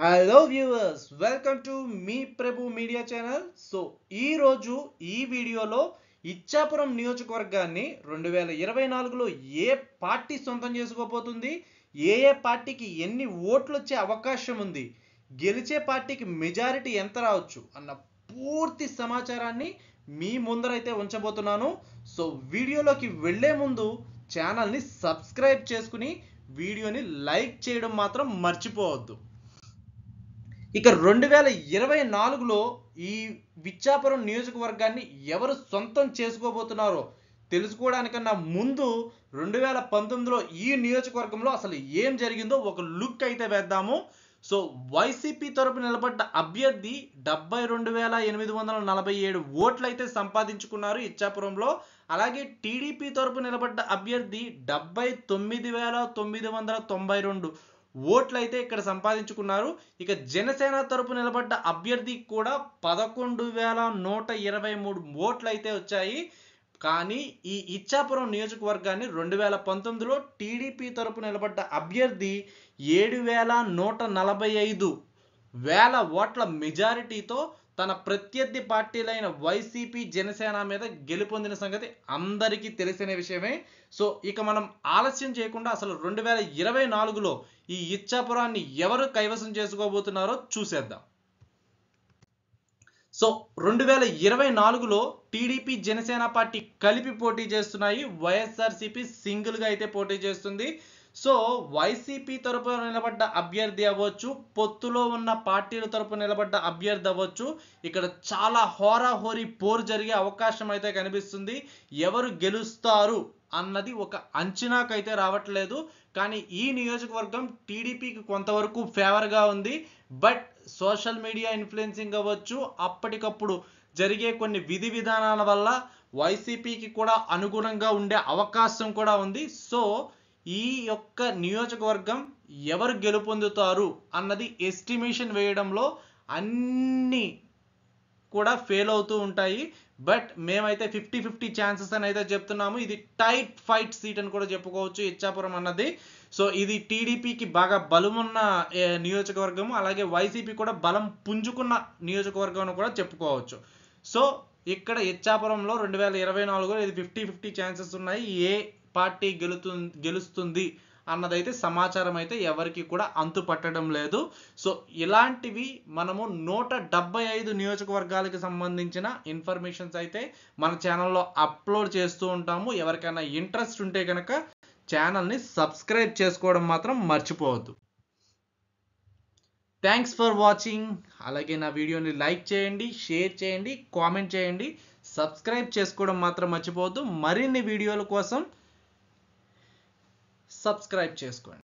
hello viewers welcome to మీ Prabhu media channel so ఈ రోజు ఈ వీడియోలో ఇచ్చాపురం నియోజకవర్గాన్ని రెండు వేల ఇరవై నాలుగులో ఏ పార్టీ సొంతం చేసుకోబోతుంది ఏ ఏ పార్టీకి ఎన్ని ఓట్లు వచ్చే అవకాశం ఉంది గెలిచే పార్టీకి మెజారిటీ ఎంత రావచ్చు అన్న పూర్తి సమాచారాన్ని మీ ముందరైతే ఉంచబోతున్నాను సో వీడియోలోకి వెళ్ళే ముందు ఛానల్ని సబ్స్క్రైబ్ చేసుకుని వీడియోని లైక్ చేయడం మాత్రం మర్చిపోవద్దు ఇక రెండు వేల ఇరవై నాలుగులో ఈ విచ్చాపురం నియోజకవర్గాన్ని ఎవరు సొంతం చేసుకోబోతున్నారో తెలుసుకోవడానికన్నా ముందు రెండు వేల పంతొమ్మిదిలో ఈ నియోజకవర్గంలో అసలు ఏం జరిగిందో ఒక లుక్ అయితే వేద్దాము సో వైసీపీ తరపు నిలబడ్డ అభ్యర్థి డెబ్బై రెండు వేల ఎనిమిది వందల నలభై ఏడు ఓట్లు అయితే సంపాదించుకున్నారు ఇచ్చాపురంలో అలాగే టీడీపీ తరపు నిలబడ్డ అభ్యర్థి డెబ్బై తొమ్మిది వేల తొమ్మిది వందల తొంభై రెండు ఓట్లు అయితే ఇక్కడ సంపాదించుకున్నారు ఇక జనసేన తరపు నిలబడ్డ అభ్యర్థి కూడా పదకొండు వేల నూట ఇరవై మూడు ఓట్లు అయితే వచ్చాయి కానీ ఈ ఇచ్చాపురం నియోజకవర్గాన్ని రెండు వేల పంతొమ్మిదిలో టీడీపీ తరపు నిలబడ్డ అభ్యర్థి ఏడు వేల నూట నలభై ఐదు వేల ఓట్ల మెజారిటీతో తన ప్రత్యర్థి పార్టీలైన వైసీపీ జనసేన మీద గెలుపొందిన సంగతి అందరికీ తెలిసిన విషయమే సో ఇక మనం ఆలస్యం చేయకుండా అసలు రెండు వేల ఇరవై నాలుగులో ఈ ఇచ్చాపురాన్ని ఎవరు కైవసం చేసుకోబోతున్నారో చూసేద్దాం సో రెండు వేల ఇరవై నాలుగులో టీడీపీ జనసేన పార్టీ కలిపి పోటీ చేస్తున్నాయి వైఎస్ఆర్సీపీ సింగిల్గా అయితే పోటీ చేస్తుంది సో వైసీపీ తరపున నిలబడ్డ అభ్యర్థి అవ్వచ్చు పొత్తులో ఉన్న పార్టీల తరపున నిలబడ్డ అభ్యర్థి అవ్వచ్చు ఇక్కడ చాలా హోరాహోరీ పోరు జరిగే అవకాశం అయితే కనిపిస్తుంది ఎవరు గెలుస్తారు అన్నది ఒక అంచనాకైతే రావట్లేదు కానీ ఈ నియోజకవర్గం టీడీపీకి కొంతవరకు ఫేవర్గా ఉంది బట్ సోషల్ మీడియా ఇన్ఫ్లుయెన్సింగ్ అవ్వచ్చు అప్పటికప్పుడు జరిగే కొన్ని విధి విధానాల వల్ల వైసీపీకి కూడా అనుగుణంగా ఉండే అవకాశం కూడా ఉంది సో ఈ యొక్క నియోజకవర్గం ఎవరు గెలుపొందుతారు అన్నది ఎస్టిమేషన్ వేయడంలో అన్ని కూడా ఫెయిల్ అవుతూ ఉంటాయి బట్ మేమైతే ఫిఫ్టీ ఫిఫ్టీ ఛాన్సెస్ అని అయితే చెప్తున్నాము ఇది టైట్ ఫైట్ సీట్ అని కూడా చెప్పుకోవచ్చు ఇచ్చాపురం అన్నది సో ఇది టీడీపీకి బాగా బలమున్న ఏ, నియోజకవర్గము అలాగే వైసీపీ కూడా బలం పుంజుకున్న నియోజకవర్గం అని కూడా చెప్పుకోవచ్చు సో ఇక్కడ ఇచ్చాపురంలో రెండు వేల ఇరవై నాలుగులో ఇది ఫిఫ్టీ ఫిఫ్టీ ఛాన్సెస్ ఉన్నాయి ఏ పార్టీ గెలుతు గెలుస్తుంది అన్నదైతే సమాచారం అయితే ఎవరికి కూడా అంతు పట్టడం లేదు సో ఇలాంటివి మనము నూట డెబ్బై ఐదు నియోజకవర్గాలకు సంబంధించిన ఇన్ఫర్మేషన్స్ అయితే మన ఛానల్లో అప్లోడ్ చేస్తూ ఉంటాము ఎవరికైనా ఇంట్రెస్ట్ ఉంటే కనుక ఛానల్ని సబ్స్క్రైబ్ చేసుకోవడం మాత్రం మర్చిపోవద్దు థ్యాంక్స్ ఫర్ వాచింగ్ అలాగే నా వీడియోని లైక్ చేయండి షేర్ చేయండి కామెంట్ చేయండి సబ్స్క్రైబ్ చేసుకోవడం మాత్రం మర్చిపోవద్దు మరిన్ని వీడియోల కోసం సబ్స్క్రైబ్ చేసుకోండి